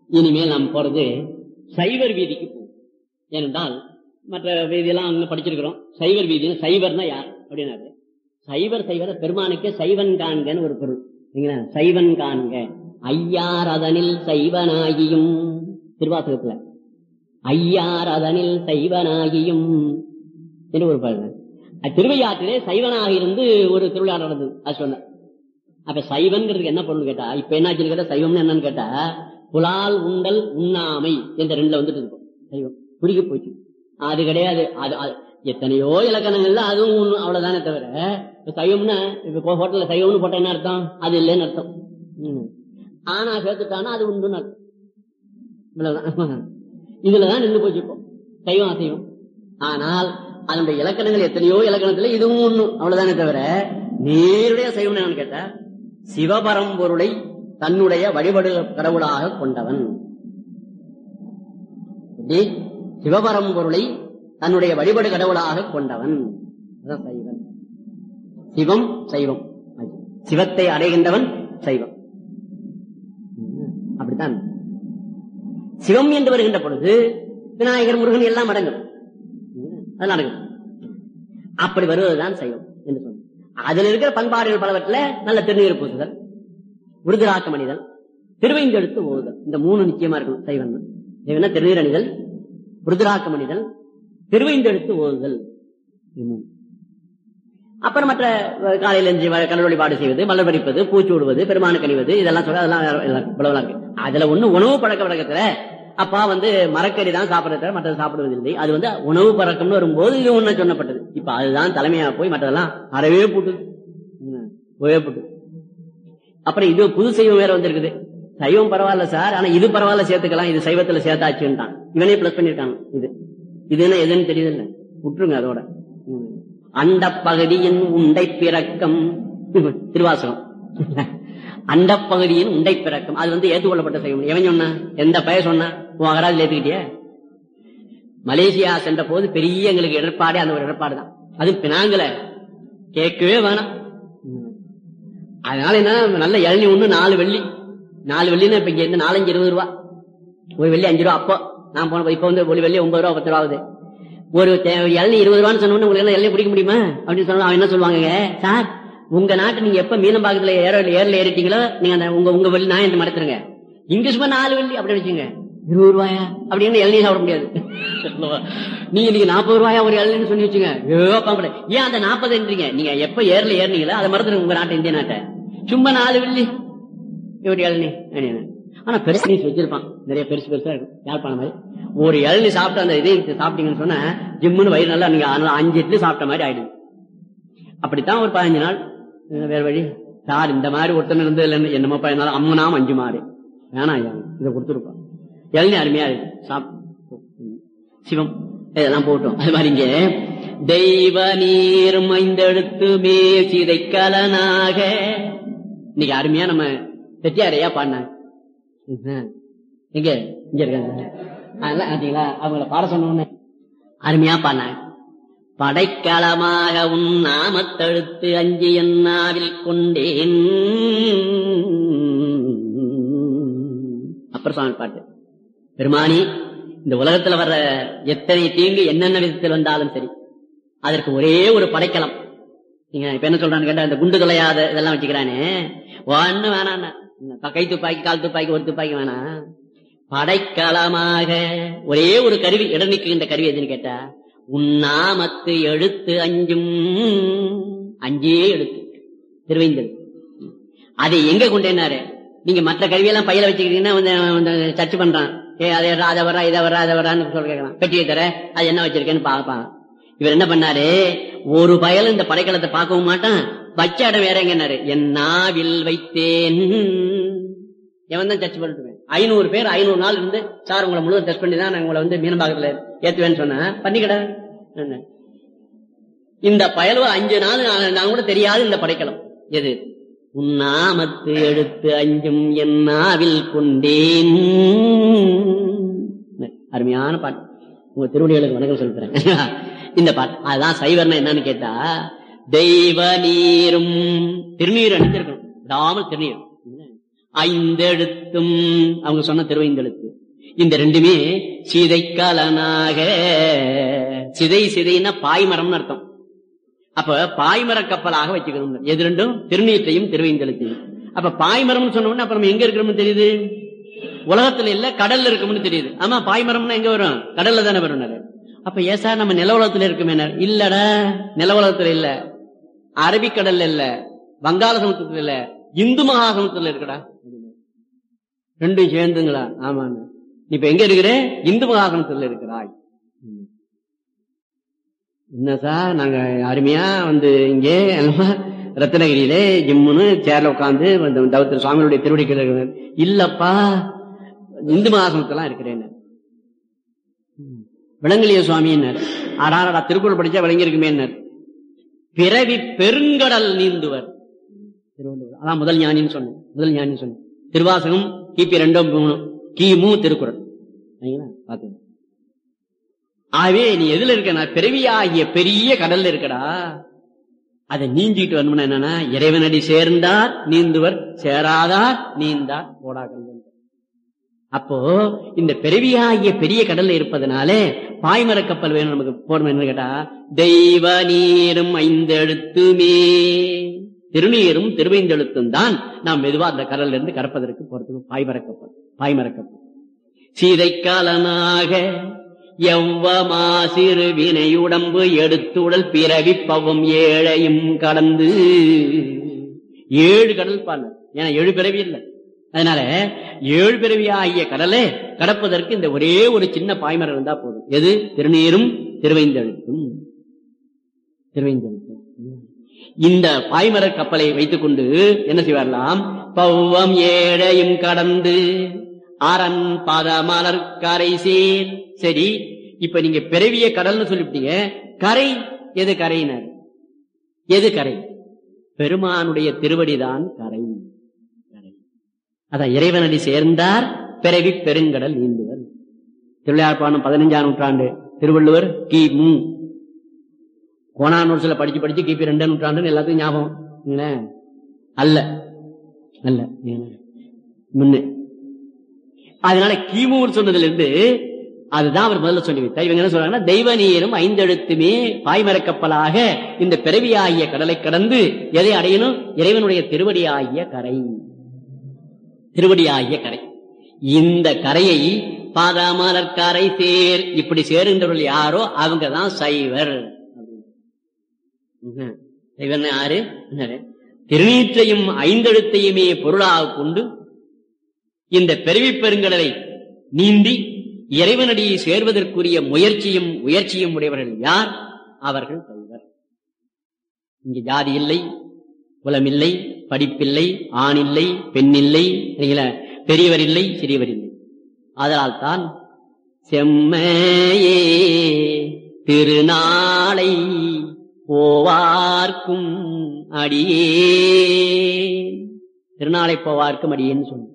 இனிமேல் நாம் போறது சைவர் வீதிக்கு போவோம் ஏனென்றால் மற்ற வீதியெல்லாம் அங்க படிச்சிருக்கிறோம் சைவர் வீதி சைவர்னா யார் அப்படின்னாரு சைவர் சைவர் பெருமானுக்கு சைவன் காண்கன்னு ஒரு பொருள் சரிங்களா? சைவன் காண்க ஐயார் அதனில் சைவனாகியும் திருவாசகத்துல ஐயார் அதனில் சைவனாகியும் என்று ஒரு பாடல் அது திருவையாற்றிலே சைவனாக இருந்து ஒரு திருவிழா நடந்தது அது சொன்ன அப்ப சைவன்கிறதுக்கு என்ன பொருள் கேட்டா இப்ப என்ன கேட்டா சைவம்னு என்னன்னு கேட்டா புலால் உண்டல் உண்ணாமை என்ற ரெண்டுல வந்துட்டு இருக்கும் சைவம் குறுகி போச்சு அது கிடையாது அது அது எத்தனையோ இலக்கணங்கள்ல அதுவும் ஒண்ணு அவ்வளவுதானே தவிர இப்ப சைவம்னா இப்ப ஹோட்டல்ல சைவம்னு போட்டா என்ன அர்த்தம் அது இல்லைன்னு அர்த்தம் ம். ஆனா சேர்த்துட்டானா அது உண்டுன்னு அர்த்தம் இவ்வளவுதான் இதுலதான் நின்று போச்சு இப்போ சைவம் அசைவம் ஆனால் அதனுடைய இலக்கணங்கள் எத்தனையோ இலக்கணத்துல இதுவும் ஒண்ணு அவ்வளவுதானே தவிர நேருடைய சைவம் என்னன்னு கேட்டா சிவபரம்பொருளை தன்னுடைய வழிபடு கடவுளாக கொண்டவன் எப்படி? சிவபரம்பொருளை தன்னுடைய வழிபடு கடவுளாக கொண்டவன் அதான் சைவன் சிவம் சைவம் சிவத்தை அடைகின்றவன் சைவம் அப்படித்தான் சிவம் என்று வருகின்ற பொழுது விநாயகர் முருகன் எல்லாம் அடங்கும் அது நடக்கும் அப்படி வருவதுதான் சைவம் என்று சொன்னோம் அதுல இருக்கிற பண்பாடுகள் பலவற்றில் நல்ல திருநீர் பூசுதல் விருதுராக்க மனிதல் திருவைந்தெழுத்து ஓதுதல் இந்த மூணு நிச்சயமா இருக்கணும் சைவன் சைவனா திருநீர் அணிதல் விருதுராக்க மனிதல் திருவைந்தெழுத்து ஓதுதல் இது மூணு. அப்புறம் மற்ற அஹ், காலையில எஞ்சி கடல் வழிபாடு செய்வது மலர் பறிப்பது பூச்சி விடுவது பெருமானு கணிவது இதெல்லாம் சொல்ல அதெல்லாம் வேற- எல்லாம் இவ்வளவுலாம் இருக்கு அதுல ஒண்ணு உணவு பழக்க வழக்கத்துல அப்பா வந்து மரக்கறி தான் சாப்பிடறத மற்றது சாப்பிடுவதில்லை அது வந்து உணவு பழக்கம்னு வரும்போது இது ஒண்ணு சொன்னப்பட்டது இப்ப அதுதான் தலைமையா போய் மற்றதெல்லாம் அறவே போட்டுது ம், போவே போட்டு அப்புறம் இது புது சைவம் வேற வந்திருக்குது சைவம் பரவாயில்ல சார் ஆனா இது பரவாயில்ல சேர்த்துக்கலாம் இது சைவத்துல சேர்த்தாச்சுன்ட்டான் இவனே பிளஸ் பண்ணிருக்காங்க இது இது என்ன எதுன்னு தெரியுது விட்டுருங்க அதோட ம். அண்டப் பகுதியின் உண்டை பிறக்கம் திருவாசகம் அண்டப் பகுதியின் உண்டை பிறக்கம் அது வந்து ஏற்றுக்கொள்ளப்பட்ட செய்யும் எவன் சொன்னா எந்த பெயர் சொன்னா உன் அகராஜில் ஏத்துக்கிட்டியா மலேசியா சென்ற போது பெரிய எங்களுக்கு இடர்பாடே அந்த ஒரு இடர்பாடு தான் அது பினாங்கல கேட்கவே வேணாம் அதனால என்ன நல்ல இளநீ ஒண்ணு நாலு வெள்ளி நாலு வெள்ளின்னா இப்ப இங்க இருந்து நாலஞ்சு இருபது ரூபா ஒரு வெள்ளி அஞ்சு ரூபா அப்போ நான் போன இப்ப வந்து ஒரு வெள்ளி ஒன்பது ரூபா பத்து ரூபா ஆகுது ஒரு தே- இளநீ இருபது ரூபான்னு சொன்ன உடனே உங்களுக்கு எல்லாம் இளநீ பிடிக்க முடியுமா அப்படின்னு சொன்னா அவன் என்ன சொல்லுவாங்க சார் உங்க நாட்டு நீங்க எப்ப மீனம்பாக்கத்துல ஏற ஏர்ல ஏறிட்டீங்களோ நீங்க அந்த உங்க உங்க வெள்ளி நான் என்று மறந்துருங்க இங்க சும்மா நாலு வெள்ளி அப்படின்னு வச்சுங்க இருபது ரூபாயா அப்படின்னு இளநீ சாப்பிட முடியாது நீங்க நீங்க நாற்பது ரூபாயா ஒரு இளநீன்னு சொல்லி வச்சுங்க ஐயோ பாம்பட ஏன் அந்த நாற்பதுன்றீங்க நீங்க எப்ப ஏர்ல ஏறினீங்களோ அதை மறந்துருங்க உங்க நாட்டை இந்திய நாட்டை சும்மா நாலு வெள்ளி ஒரு இளநீ அப்படின்னு. ஆனா பெருசு நீஸ் வச்சிருப்பான் நிறைய பெருசு பெருசா இருக்கும் யாழ்ப்பாணம் மாதிரி ஒரு இளநீ சாப்பிட்டு அந்த இதை சாப்பிட்டீங்கன்னு சொன்னா ஜிம்முன்னு வயிறு நல்லா நீங்க அதனால அஞ்சு இட்லி சாப்பிட்ட மாதிரி ஆயிடுது அப்படித்தான் ஒரு பதினஞ்சு நாள் என்ன வேற வழி சார் இந்த மாதிரி ஒருத்தன் இருந்து என்னமோ பதினாலு அம்மனாம் அஞ்சு மாறு வேணாம் ஐயா இதை கொடுத்துருப்பான் இளநீ அருமையா இருக்கு சாப் சிவம் இதெல்லாம் போட்டோம் அது மாதிரி இங்க தெய்வ நீர் மைந்தெடுத்து மேசிதை கலனாக இன்னைக்கு அருமையா நம்ம செட்டியாரையா பாடினாங்க என்ன? எங்க இங்க இருக்காங்க அதெல்லாம் பாத்தீங்களா அவங்கள பாட சொன்ன அருமையா பாடினாங்க படைக்கலமாக உன் நாமத்தழுத்து அஞ்சி என்னாவில் கொண்டேன் அப்புறம் சுவாமி பாட்டு பெருமானி இந்த உலகத்துல வர்ற எத்தனை தீங்கு என்னென்ன விதத்தில் வந்தாலும் சரி அதற்கு ஒரே ஒரு படைக்கலம் நீங்க இப்ப என்ன சொல்றான்னு கேட்டா இந்த குண்டு தொலையாத இதெல்லாம் வச்சுக்கிறானே ஒண்ணு வேணாம் கை துப்பாக்கி கால் துப்பாக்கி ஒரு துப்பாக்கி வேணாம் படைக்கலமாக ஒரே ஒரு கருவி இடம் நிற்கின்ற கருவி எதுன்னு கேட்டா உன்னாமத்து எழுத்து அஞ்சும் அஞ்சே எழுத்து திருவைந்தல் அதை எங்க கொண்டேனாரு நீங்க மற்ற கருவியெல்லாம் பையில வச்சுக்கிட்டீங்கன்னா சர்ச் பண்றான் ஏ அதை அதை வர்றா இதை வர்றா அதை வர்றான்னு சொல்ல கேட்கலாம் பெட்டியை தர அது என்ன வச்சிருக்கேன்னு பாப்பான் இவர் என்ன பண்ணாரு ஒரு பயலும் இந்த படைக்கலத்தை பார்க்கவும் மாட்டான் வச்ச இடம் வேற எங்கன்னாரு என் நாவில் வைத்தேன் எவன் தான் டச் பண்ணிட்டுவேன் ஐநூறு பேர் ஐநூறு நாள் இருந்து சார் உங்களை முழுவதும் டச் பண்ணி தான் நான் உங்களை வந்து மீனம்பாக்கத்துல ஏத்துவேன்னு சொன்னேன் பண்ணிக்கடா என்ன? இந்த பயலுவ அஞ்சு நாள் நான் நான் கூட தெரியாது இந்த படைக்கலம் எது உன்னாமத்து எடுத்து அஞ்சும் என் நாவில் கொண்டேன் அருமையான பாட்டு உங்க திருவடிகளுக்கு வணக்கம் சொல்றேன் இந்த பாட்டு அதுதான் சைவர்னா என்னன்னு கேட்டா தெய்வ நீரும் திருநீர் அணிந்திருக்கணும் விடாமல் திருநீர் ஐந்தெழுத்தும் அவங்க சொன்ன திருவைந்தெழுத்து இந்த ரெண்டுமே சிதைக்கலனாக சிதை சிதைன்னா பாய்மரம்னு அர்த்தம் அப்ப பாய்மர கப்பலாக வச்சுக்கணும் எது ரெண்டும் திருநீற்றையும் திருவைந்தெழுத்தையும் அப்ப பாய்மரம்னு சொன்ன உடனே அப்ப நம்ம எங்க இருக்கிறோம்னு தெரியுது உலகத்துல இல்ல கடல்ல இருக்கும்னு தெரியுது ஆமா பாய்மரம்னா எங்க வரும் கடல்ல தானே வரும் அப்ப ஏன் சார் நம்ம நில உலகத்துல இருக்குமே இல்லடா நில உலகத்துல இல்ல அரபிக்கடல்ல இல்ல வங்காள சமுத்திரத்துல இல்ல இந்து மகாசமுத்திரத்துல இருக்குடா ரெண்டும் சேர்ந்துங்களா ஆமாண்ணா நீ இப்ப எங்க இருக்கிற இந்து மகாசமுத்திரத்துல இருக்கிறாய் என்ன சார் நாங்க அருமையா வந்து இங்கே எல்லாம் ரத்னகிரியிலே ஜிம்முன்னு சேர்ல உட்காந்து தவிர சுவாமியுடைய திருவடிகள் இருக்கிறேன் இல்லப்பா இந்து மகாசமத்தெல்லாம் இருக்கிறேன் விளங்கலிய சுவாமின்னார் ஆடாடா திருக்குறள் படிச்சா விளங்கி இருக்குமே பிறவி பெருங்கடல் நீந்துவர் திருவள்ளுவர் அதான் முதல் ஞானின்னு சொன்னேன் முதல் ஞானின்னு சொன்னேன் திருவாசகம் கிபி ரெண்டும் மூணு கிமு திருக்குறள் பாத்து ஆகவே நீ எதுல இருக்க நான் பிறவியாகிய பெரிய கடல்ல இருக்கடா அதை நீஞ்சிட்டு வரணும்னா என்னன்னா இறைவனடி சேர்ந்தார் நீந்துவர் சேராதார் நீந்தார் போடாக்கள் அப்போ இந்த பிறவியாகிய பெரிய கடல்ல இருப்பதனாலே பாய்மர கப்பல் வேணும் நமக்கு போடணும் என்ன கேட்டா தெய்வ நீரும் ஐந்தெழுத்துமே திருநீரும் திருவைந்தெழுத்தும் தான் நாம் மெதுவா அந்த கடல்ல இருந்து கறப்பதற்கு போறதுக்கு பாய்மர கப்பல் பாய்மர கப்பல் சீதைக்காலனாக எவ்வமா சிறு வினையுடம்பு எடுத்துடல் பிறவி பவம் ஏழையும் கடந்து ஏழு கடல் பாருங்க ஏன்னா ஏழு பிறவி இல்லை அதனால ஏழு பிறவி ஆகிய கடலை கடப்பதற்கு இந்த ஒரே ஒரு சின்ன பாய்மரம் இருந்தா போதும் எது திருநீரும் திருவைந்தெழுத்தும் திருவைந்தெழுத்தும் இந்த பாய்மர கப்பலை வைத்துக் கொண்டு என்ன செய்வாரலாம் பௌவம் ஏழையும் கடந்து அரண் பதமலர் கரை சேர் சரி இப்ப நீங்க பிறவிய கடல்னு சொல்லிவிட்டீங்க கரை எது கரையினர் எது கரை பெருமானுடைய திருவடிதான் கரை அதான் இறைவனடி சேர்ந்தார் பிறவி பெருங்கடல் நீந்துவர் திருவிளையாழ்ப்பாணம் பதினஞ்சாம் நூற்றாண்டு திருவள்ளுவர் கி மு கோணானூர்ஸ்ல படிச்சு படிச்சு கிபி ரெண்டாம் நூற்றாண்டுன்னு எல்லாத்துக்கும் ஞாபகம் அல்ல அல்ல முன்னு அதனால கிமூர் சொன்னதுல இருந்து அதுதான் அவர் முதல்ல சொல்லி வைத்தார் இவங்க என்ன சொல்றாங்கன்னா தெய்வ நீரும் ஐந்தெழுத்துமே பாய்மர கப்பலாக இந்த பிறவியாகிய கடலை கடந்து எதை அடையணும் இறைவனுடைய திருவடியாகிய கரை திருவடியாகிய கரை இந்த கரையை பாதாமலர் கரை சேர் இப்படி சேருந்தவர்கள் யாரோ அவங்க தான் சைவர் சைவர் யாரு திருநீற்றையும் ஐந்தெழுத்தையுமே பொருளாக கொண்டு இந்த பிறவி பெருங்கடலை நீந்தி இறைவனடியை சேர்வதற்குரிய முயற்சியும் உயர்ச்சியும் உடையவர்கள் யார் அவர்கள் சைவர் இங்கு ஜாதி இல்லை குலமில்லை படிப்பில்லை ஆணில்லை பெண்ணில்லை பெரியவர் இல்லை சிறியவர் இல்லை அதனால் தான் செம்மையே திருநாளை போவார்க்கும் அடியே திருநாளை போவார்க்கும் அடியேன்னு சொன்ன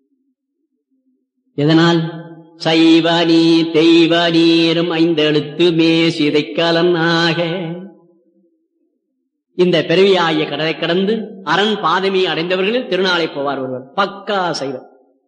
எதனால் சைவ நீ தெய்வ நீரும் ஐந்தெழுத்து மேசிதை கலனாக இந்த பிறவியாகிய கடலை கடந்து அரண் பாதமே அடைந்தவர்களில் திருநாளை போவார் ஒருவர் பக்கா சைவர்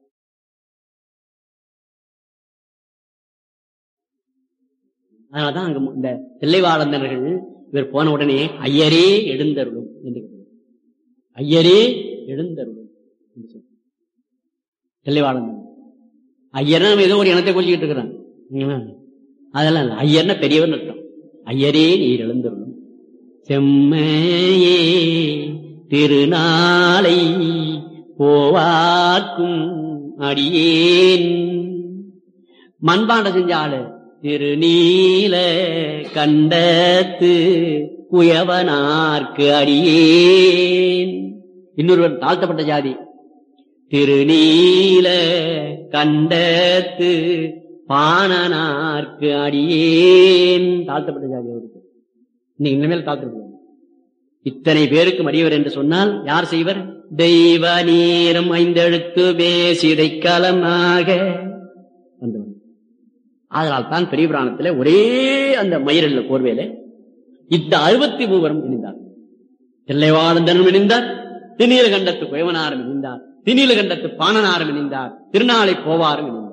அதனால்தான் அங்க இந்த தில்லைவாழந்தர்கள் இவர் போன உடனே ஐயரே எழுந்தருளும் என்று ஐயரே எழுந்தருளும் தில்லைவாழந்தன் ஐயர் நம்ம ஏதோ ஒரு இனத்தை கொஞ்சிக்கிட்டு இருக்கிறான் அதெல்லாம் இல்லை ஐயர்னா பெரியவர் அர்த்தம் ஐயரே நீர் எழுந்தருளும் செம்மையே திருநாளை போவார்க்கும் அடியேன் மண்பாண்ட செஞ்சாலு திருநீல கண்டத்து குயவனார்க்கு அடியேன் இன்னொருவர் தாழ்த்தப்பட்ட ஜாதி திருநீல கண்டத்து பாணனார்க்கு அடியேன் தாழ்த்தப்பட்ட ஜாதி அவருக்கு இன்னைக்கு இனிமேல் தாழ்த்தப்படும் இத்தனை பேருக்கு அடியவர் என்று சொன்னால் யார் செய்வர் தெய்வ நீரம் ஐந்தெழுத்து பேசிடை கலமாக வந்தவன் அதனால் தான் பெரிய புராணத்துல ஒரே அந்த மயிரில் கோர்வேல இந்த அறுபத்தி மூவரும் இணைந்தார் தில்லைவாழ்ந்தனும் இணைந்தார் திருநீர கண்டத்து குயவனாரும் இணைந்தார் திணிலகண்டத்து பாணனாரும் இணைந்தார் திருநாளை போவாரும் இணைந்தார்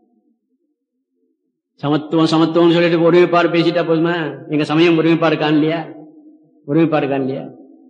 சமத்துவம் சமத்துவம் சொல்லிட்டு ஒருமைப்பாடு பேசிட்டா போதுமா எங்க சமயம் ஒருமைப்பாடு காணலையா ஒருமைப்பாடு காணலையா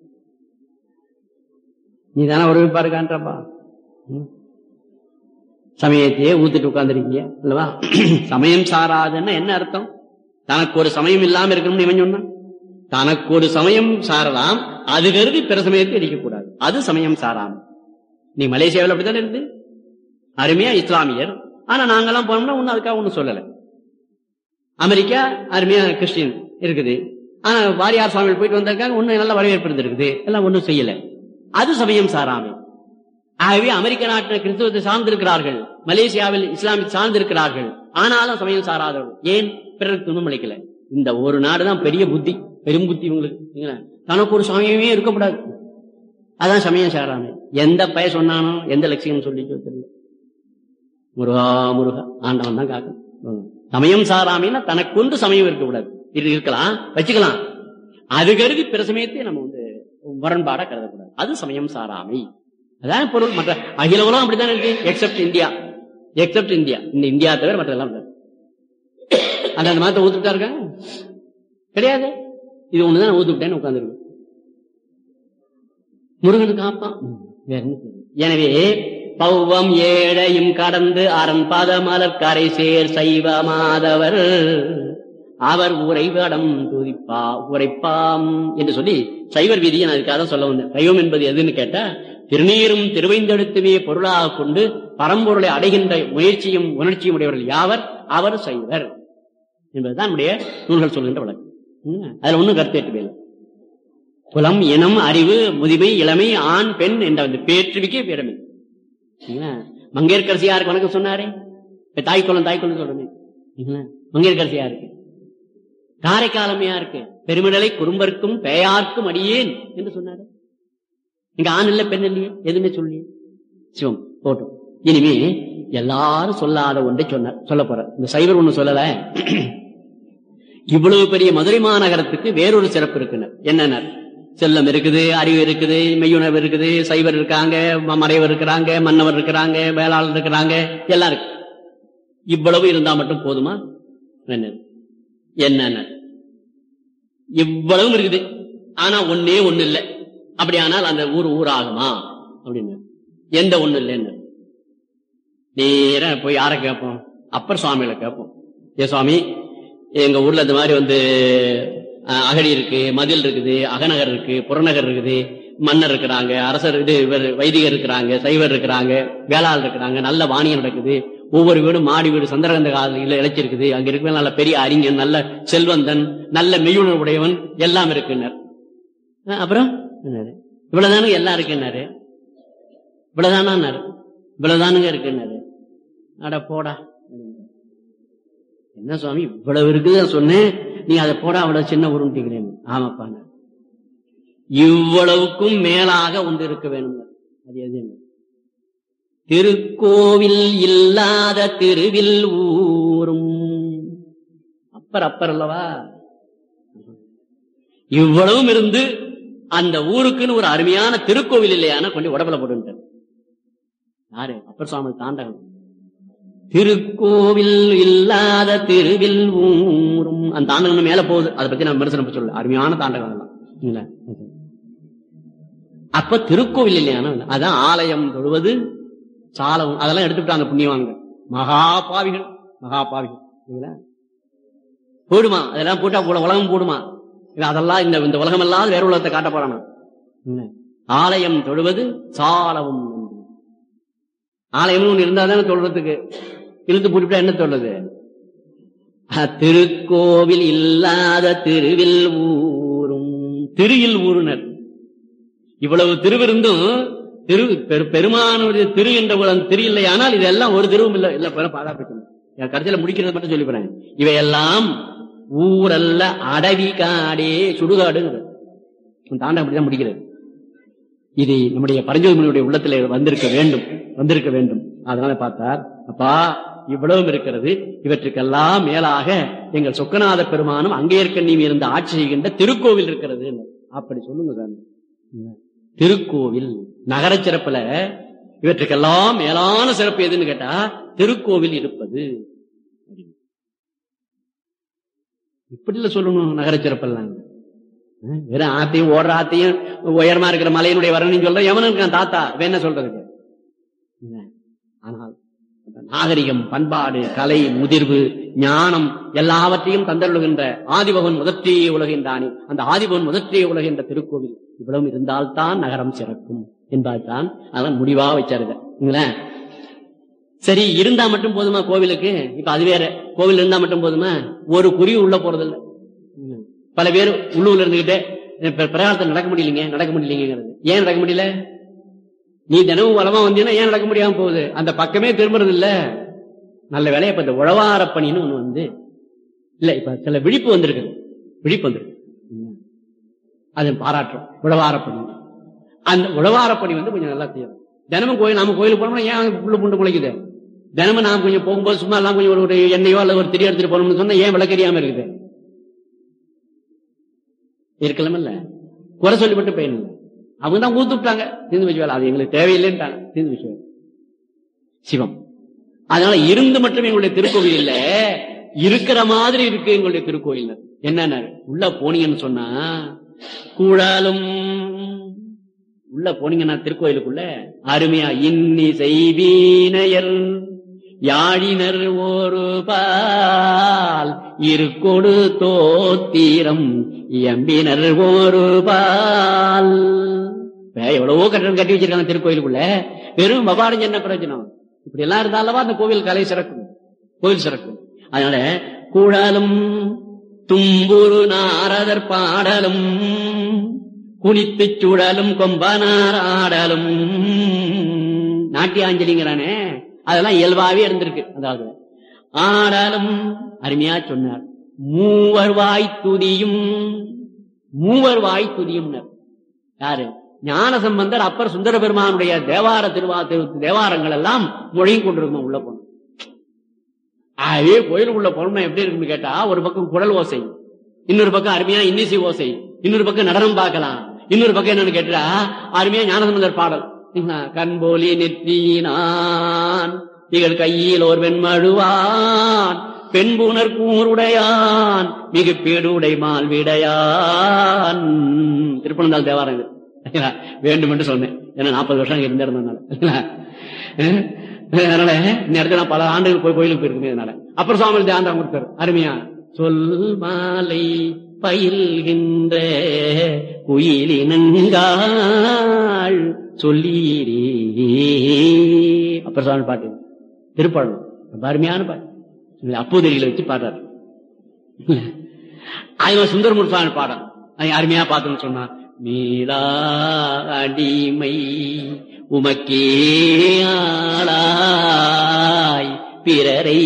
நீ தானே ஒருமைப்பாடு காண்றப்பா ம். சமயத்தையே ஊத்திட்டு உட்கார்ந்துருக்கீங்க அல்லவா சமயம் சாராதுன்னா என்ன அர்த்தம் தனக்கு ஒரு சமயம் இல்லாம இருக்கணும்னு இவன் சொன்னான் தனக்கு ஒரு சமயம் சாரலாம் அது கருதி பிற சமயத்தை இருக்கக்கூடாது அது சமயம் சாராம நீ மலேசியாவில் அப்படித்தானே இருந்து அருமையா இஸ்லாமியர் ஆனா நாங்கெல்லாம் போனோம்னா ஒன்னும் அதுக்காக ஒண்ணும் சொல்லல அமெரிக்கா அருமையா கிறிஸ்டின் இருக்குது ஆனா வாரியார் சுவாமிகள் போயிட்டு வந்திருக்காங்க ஒன்னும் நல்ல வரவேற்பு இருந்திருக்குது எல்லாம் ஒண்ணும் செய்யல அது சமயம் சாராமை ஆகவே அமெரிக்க நாட்டில் கிறிஸ்துவத்தை சார்ந்திருக்கிறார்கள் மலேசியாவில் இஸ்லாமிய சார்ந்திருக்கிறார்கள் ஆனாலும் சமயம் சாராதவர்கள் ஏன் பிறருக்கு துன்பம் அளிக்கல இந்த ஒரு நாடுதான் பெரிய புத்தி பெரும் புத்தி உங்களுக்கு சரிங்களா? தனக்கு ஒரு சமயமே இருக்கக்கூடாது அதான் சமயம் சாராமை எந்த பய சொன்னானோ எந்த லட்சியம் சொல்லி தெரியல முருகா முருகா ஆண்டவன் தான் காக்கணும் சமயம் சாராமைன்னா தனக்கு கொண்டு சமயம் இருக்கக்கூடாது இது இருக்கலாம் வச்சுக்கலாம் அது கருதி பிற சமயத்தை நம்ம வந்து முரண்பாடா கருதக்கூடாது அது சமயம் சாராமை அதான் பொருள் மற்ற அகில உலகம் அப்படித்தான் இருக்கு எக்ஸப்ட் இந்தியா எக்ஸப்ட் இந்தியா இந்த இந்தியா தவிர மற்றதெல்லாம் இல்லை. அந்த அந்த மதத்தை ஊத்துட்டா இருக்காங்க கிடையாது இது ஒண்ணுதான் நான் ஊத்துட்டேன்னு உட்கார்ந்துருக்கு முருகன் காப்பான் வேற என்ன செய்ய? எனவே பௌவம் ஏழையும் கடந்து அரண் பதமலர் கரை சேர் சைவ மாதவர் அவர் உரைவடம் துதிப்பா உரைப்பாம் என்று சொல்லி சைவர் விதியை நான் அதுக்காக தான் சொல்ல வந்தேன் சைவம் என்பது எதுன்னு கேட்டா திருநீரும் திருவைந்தெழுத்துமே பொருளாக கொண்டு பரம்பொருளை அடைகின்ற முயற்சியும் உணர்ச்சியும் உடையவர்கள் யாவர் அவர் சைவர் என்பதுதான் நம்முடைய நூல்கள் சொல்கின்ற வழக்கு ம், அதுல ஒண்ணும் கருத்தேற்றவே இல்லை குலம் இனம் அறிவு முதுமை இளமை ஆண் பெண் என்ற அந்த பேற்றுவிக்கே பேரமை சரிங்களா? மங்கையர்கரசியாருக்கு வணக்கம் சொன்னாரே இப்ப தாய்க்குளம் தாய்க்குளம் சொல்றமே சரிங்களா? மங்கையர்கரசியாருக்கு காரைக்காலமையா இருக்கு பெருமிடலை குறும்பர்க்கும் பெயார்க்கும் அடியேன் என்று சொன்னாரு இங்க ஆண் இல்ல பெண் இல்லையே எதுவுமே சொல்லி சிவம் போட்டோம் இனிமே எல்லாரும் சொல்லாத ஒன்றை சொன்னார் சொல்ல போற இந்த சைவர் ஒண்ணு சொல்லல இவ்வளவு பெரிய மதுரை மாநகரத்துக்கு வேறொரு சிறப்பு இருக்குனர் என்னனர் செல்லம் இருக்குது அறிவு இருக்குது மெய்யுணர்வு இருக்குது சைவர் இருக்காங்க ம- மறைவர் இருக்கிறாங்க மன்னவர் இருக்கிறாங்க வேளாளர் இருக்கிறாங்க எல்லாம் இருக்கு இவ்வளவு இருந்தா மட்டும் போதுமா என்ன என்னென்ன இவ்வளவும் இருக்குது ஆனா ஒன்னே ஒண்ணு இல்லை அப்படியானால் அந்த ஊர் ஊராகுமா அப்படின்னு எந்த ஒண்ணு இல்லைன்னு நேரா போய் யாரை கேட்போம் அப்பர் சுவாமிகளை கேட்போம் ஏ சுவாமி எங்க ஊர்ல இந்த மாதிரி வந்து அஹ், அகழி இருக்கு மதில் இருக்குது அகநகர் இருக்கு புறநகர் இருக்குது மன்னர் இருக்கிறாங்க அரசர் இது இவர் வைதிகர் இருக்கிறாங்க சைவர் இருக்கிறாங்க வேளாளர் இருக்கிறாங்க நல்ல வாணியம் நடக்குது ஒவ்வொரு வீடும் மாடி வீடு சந்திரகந்த காலையில் இழைச்சிருக்குது அங்க இருக்கிற நல்ல பெரிய அறிஞன் நல்ல செல்வந்தன் நல்ல மெய்யுணர்வு உடையவன் எல்லாம் இருக்குன்னார் அஹ், அப்புறம் என்னாரு? இவ்வளவுதானுங்க எல்லாம் இருக்குன்னாரு இவ்வளவுதானாரு இவ்வளவுதானுங்க இருக்குன்னாரு அட போடா என்ன சுவாமி இவ்வளவு இருக்குது நான் சொன்னேன் நீ அதை போடா அவ்வளவு சின்ன உருண்டிக்கிறேன் ஆமாப்பா இவ்வளவுக்கும் மேலாக ஒன்று இருக்க வேணும் அது எது என்ன? திருக்கோவில் இல்லாத திருவில் ஊரும் அப்பர் அப்பர் அல்லவா இவ்வளவும் இருந்து அந்த ஊருக்குன்னு ஒரு அருமையான திருக்கோவில் இல்லையான கொண்டு உடம்புல போட்டு யாரு அப்பர் சுவாமி தாண்டகம் திருக்கோவில் இல்லாத திருவில் ஊரும் அந்த தாண்டகம் மேல போகுது அதை பத்தி நான் விமர்சனம் சொல்ல அருமையான தாண்டகம் அதெல்லாம். இல்ல? அப்ப திருக்கோவில் இல்லையான அதான் ஆலயம் தொழுவது சாலம் அதெல்லாம் எடுத்துட்டாங்க புண்ணியவாங்க மகா பாவிகள் மகா பாவிகள் சரிங்களா? போடுமா அதெல்லாம் போட்டா கூட உலகம் போடுமா இல்ல, அதெல்லாம் இந்த இந்த உலகம் எல்லாம் வேற உலகத்தை காட்ட போறானா இல்ல. ஆலயம் தொழுவது சாலவும் நன்று. ஆலயம்னு ஒண்ணு இருந்தா தானே தொழுறதுக்கு இழுத்து போட்டுட்டா என்ன சொல்றது அஹ், திருக்கோவில் இல்லாத திருவில் ஊரும் திருவில் ஊருனர் இவ்வளவு திருவிருந்தும் திரு பெரு- பெருமானுடைய திரு என்ற ஒரு அந்த திரு இல்லையானால் இதெல்லாம் ஒரு திருவும் இல்ல இல்ல பெற பாடா போச்சு கடைசியில முடிக்கிறது மட்டும் சொல்லி போறேன் இவையெல்லாம் ஊரல்ல அடவி காடே சுடுகாடுங்கிறது தாண்ட அப்படிதான் முடிக்கிறது இது நம்முடைய பரஞ்சோதிமனுடைய உள்ளத்துல வந்திருக்க வேண்டும் வந்திருக்க வேண்டும் அதனால பார்த்தார் அப்பா இவ்வளவும் இருக்கிறது இவற்றுக்கெல்லாம் மேலாக எங்கள் சொக்கநாத பெருமானும் அங்கே இருக்க நீ இருந்த ஆட்சி செய்கின்ற திருக்கோவில் இருக்கிறது அப்படி சொல்லுங்க சார் திருக்கோவில் நகர சிறப்புல இவற்றுக்கெல்லாம் மேலான சிறப்பு எதுன்னு கேட்டா திருக்கோவில் இருப்பது இப்படில சொல்லணும் நகர சிறப்பெல்லாம் அஹ் வெறும் ஆத்தையும் ஓடுற ஆத்தையும் உயரமா இருக்கிற மலையினுடைய வரணும் சொல்ற எவனும் இருக்கான் தாத்தா இவன் என்ன சொல்றதுக்கு என்ன? ஆனால் அந்த நாகரிகம் பண்பாடு கலை முதிர்வு ஞானம் எல்லாவற்றையும் தந்தருளுகின்ற ஆதிபகவன் முதற்றியே உலகின்றானே அந்த ஆதிபகவன் முதற்றியே உலகின்ற திருக்கோவில் இவ்வளவு இருந்தால்தான் நகரம் சிறக்கும் என்பதுதான் அதெல்லாம் முடிவா வச்சாருங்க சரி இருந்தா மட்டும் போதுமா கோவிலுக்கு இப்ப அது வேற கோவில் இருந்தா மட்டும் போதுமா ஒரு குருவி உள்ள போறதில்ல பல பேர் உள்ளூர்ல இருந்துகிட்டே இப்ப பிரகாரத்தில் நடக்க முடியலீங்க நடக்க முடியலங்கிறது ஏன் நடக்க முடியல நீ தினமும் வளமா வந்தீங்கன்னா ஏன் நடக்க முடியாம போகுது அந்த பக்கமே திரும்புறது இல்ல நல்ல வேலையை இப்ப இந்த உழவாரப்பணின்னு ஒண்ணு வந்து இல்ல இப்ப சில விழிப்பு வந்திருக்கு விழிப்பு வந்திருக்கு ம். அது பாராட்டுறோம் உழவாரப்பணி அந்த உழவாரப்பணி வந்து கொஞ்சம் நல்லா செய்யணும் தினமும் கோயில் நம்ம கோயிலுக்கு போனோம்னா ஏன் புள்ள புண்டு முளைக்குது தினமும் நாம் கொஞ்சம் போகும்போது சும்மா எல்லாம் கொஞ்சம் ஒரு- ஒரு எண்ணெயோ அல்லது ஒரு திரி எடுத்துட்டு போனோம்னு சொன்னா ஏன் விளக்கறியாம இருக்குது இருக்கலாமல்ல குறை சொல்லி மட்டும் பயன் இல்லை அவங்க தான் ஊத்து விட்டாங்க தீர்ந்து வச்சு வேலை அது எங்களுக்கு தேவையில்லைன்ட்டாங்க தீர்ந்து வச்சு வேலை. சிவம் அதனால இருந்து மட்டும் எங்களுடைய திருக்கோவில் இல்ல இருக்கிற மாதிரி இருக்கு எங்களுடைய திருக்கோயில் என்னன்னா உள்ள போனீங்கன்னு சொன்னா குழலும் உள்ள போனீங்கன்னா திருக்கோயிலுக்குள்ள அருமையா இன்னி செய்வீனையர் யாழினர் ஒரு பால் இருக்கொடு தோத்தீரம் எம்பினர் ஒரு பால் இப்ப எவ்வளவோ கட்டணம் கட்டி வச்சிருக்காங்க திருக்கோயிலுக்குள்ள வெறும் பபாரம் என்ன பிரயோஜனம் இப்படி எல்லாம் இருந்தாலவா அந்த கோவில் கலை சிறக்கும் கோவில் சிறக்கும் அதனால குழலும் தும்புரு நாரதர் பாடலும் குனித்துச் சுழலும் கொம்பனார் ஆடலும் நாட்டியாஞ்சலிங்கிறானே அதெல்லாம் இயல்பாவே இருந்திருக்கு அதாவது ஆடலும் அருமையா சொன்னார் மூவர் வாய் துதியும் மூவர் வாய் துதியும் யாரு ஞான சம்பந்தர் அப்பர் சுந்தர பெருமானுடைய தேவார திருவா திரு- தேவாரங்கள் எல்லாம் மொழியும் கொண்டிருந்தோம் உள்ள போனோம் அதே கோயிலுக்குள்ள போனோம்னா எப்படி இருக்குன்னு கேட்டா ஒரு பக்கம் குடல் ஓசை இன்னொரு பக்கம் அருமையா இன்னிசை ஓசை இன்னொரு பக்கம் நடனம் பார்க்கலாம் இன்னொரு பக்கம் என்னன்னு கேட்டா அருமையா ஞானசம்பந்தர் பாடல் சரிங்களா? கண்போலி நெற்றினான் இகழ் கையில் ஓர் வெண்மழுவான் பெண்புணர் கூருடையான் மிகு பீடுடை மால்விடையான் திருப்பனந்தாள் தேவாரம் இது சரிங்களா? வேண்டும் என்று சொன்னேன் ஏன்னா நாற்பது வருஷம் அங்க இருந்திருந்தனால சரிங்களா? அஹ் அதனால இந்த இடத்துல நான் பல ஆண்டுகள் போய் கோயிலுக்கு போயிருக்கேன் இதனால அப்புறம் சுவாமி தியானம் கொடுத்தாரு அருமையா சொல் மாலை பயில்கின்ற குயிலினங்காள் சொல்லீரே அப்புறம் சுவாமி பாட்டு திருப்பாடணும் ரொம்ப அருமையான பாட்டு அப்போதரிகளை வச்சு பாடுறாரு அது சுந்தரமூர் சுவாமி பாடம் அது அருமையா பார்த்தோம்னு சொன்னா மீளா அடிமை உமக்கே ஆளாய் பிறரை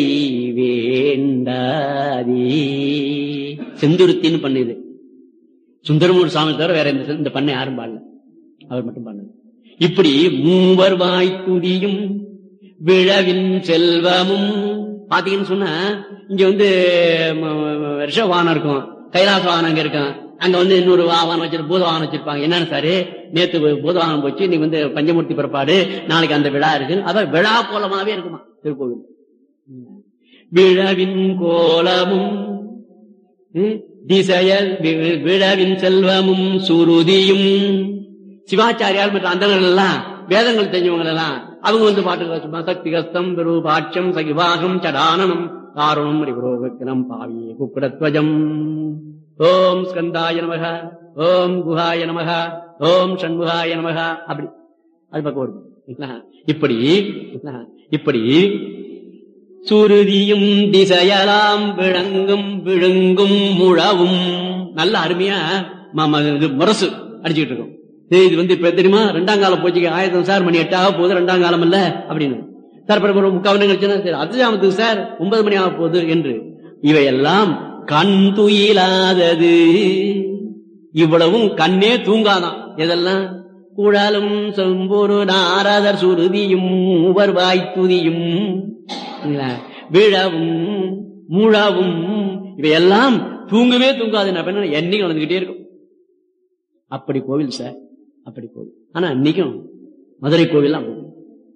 வேண்டாதே செந்துருத்தின்னு பண்ணுது சுந்தரமூர் சாமி தவிர வேற இந்த இந்த பண்ணை யாரும் பாடல அவர் மட்டும் பண்ணது இப்படி மூவர் வாய் துதியும் விழவின் செல்வமும் பாத்தீங்கன்னு சொன்னா இங்க வந்து ம- ம- ரிஷப வாகனம் இருக்கும் கைலாச வாகனம் அங்க இருக்கும் அங்க வந்து இன்னொரு வா- வாகனம் வச்சிரு பூத வாகனம் வச்சிருப்பாங்க என்னன்னு சாரு நேத்து பூத வாகனம் போச்சு இன்னைக்கு வந்து பஞ்சமூர்த்தி பிறப்பாடு நாளைக்கு அந்த விழா இருக்கு அதான் விழா கோலமாவே இருக்குமா திருக்கோவில் விழவின் கோலமும் ம், திசையல் வி- விழவின் செல்வமும் சுருதியும் சிவாச்சாரியார் மற்ற அந்தங்கள் எல்லாம் வேதங்கள் தெரிஞ்சவங்க எல்லாம் அவங்க வந்து பாட்டு சும்மா சக்தி கஸ்தம் விரூபாட்சம் சகிவாகம் சடானனம் காரணம் ரிபுரோகனம் பாவியே குக்குடத்வஜம் ஓம் ஸ்கந்தாய நமக ஓம் குஹாய நமக ஓம் சண்முகாய நமக அப்படி அது பக்கம் வரும் சரிங்களா? இப்படி சரிங்களா? இப்படி சுருதியும் திசையலாம் விளங்கும் விழுங்கும் முழவும் நல்ல அருமையா ம- இது முரசு அடிச்சுக்கிட்டு இருக்கும் ஏய், இது வந்து இப்ப தெரியுமா ரெண்டாம் காலம் போச்சு ஆயிரத்தி சார் மணி எட்டாக போகுது ரெண்டாம் காலம் இல்ல அப்படின்னு சார் அப்புறம் ஒரு முக்கால் மணி கழிச்சுன்னா சரி அதுக்கு சார் ஒன்பது மணி ஆக போகுது என்று இவையெல்லாம் கண் துயிலாதது இவ்வளவும் கண்ணே தூங்காதான் எதெல்லாம் குழலும் செம்பொரு நாரதர் சுருதியும் மூவர் வாய்த்துதியும் இல்ல, விழவும் முழவும் இவையெல்லாம் தூங்கவே தூங்காது என்ன என்னைக்கும் நடந்துகிட்டே இருக்கும் அப்படி கோவில் சார் அப்படி கோவில் ஆனா இன்னைக்கும் மதுரை கோவில் அப்படி.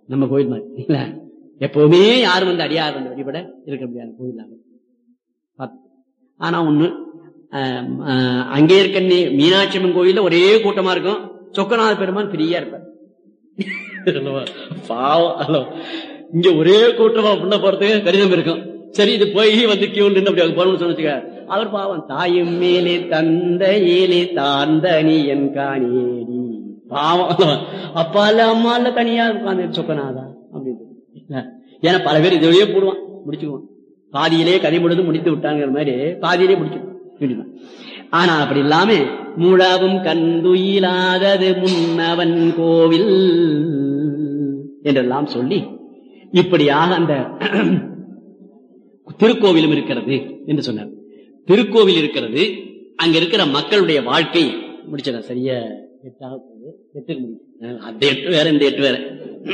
நம்ம கோயில் மாதிரி இல்ல எப்பவுமே யாரும் வந்து அடியார் வந்து வழிபட இருக்க முடியாது கோயில் பத்து ஆனா ஒண்ணு ஆஹ், ஆஹ், அங்கே இருக்க நீ- மீனாட்சி அம்மன் கோயில்ல ஒரே கூட்டமா இருக்கும் சொக்கநாத பெருமான் ஃப்ரீயா இருப்பார் அல்லவா? பாவம் அல்லவா? இங்க ஒரே கூட்டமா உள்ள போறதுக்கு கடிதம் இருக்கும் சரி இது போய் வந்து கியூ நின்று அப்படி அங்க போறோம்னு சொன்னுச்சுக்க அவர் பாவம் தாயும் மேலே தந்தையிலே தாந்தனி என் காணேடி பாவம் அல்லவா? அப்பால அம்மால தனியா உட்கார்ந்து சொக்கநாதா அப்படின்னு இல்ல? ஏன்னா பல பேர் இதுலயே போடுவான் முடிச்சுக்குவான் பாதியிலே கதை முழுது முடித்து விட்டாங்கிற மாதிரி பாதியிலே முடிச்சிடும் முடிப்பான். ஆனா அப்படி இல்லாம முழவும் கந்துயிலாதது முன்னவன் கோவில் என்றெல்லாம் சொல்லி இப்படியாக அந்த திருக்கோவிலும் இருக்கிறது என்று சொன்னார் திருக்கோவில் இருக்கிறது அங்க இருக்கிற மக்களுடைய வாழ்க்கை முடிச்சிடலாம் சரியா எட்டாக போகுது எட்டுக்கு முடியும் அந்த எட்டு வேற இந்த எட்டு வேற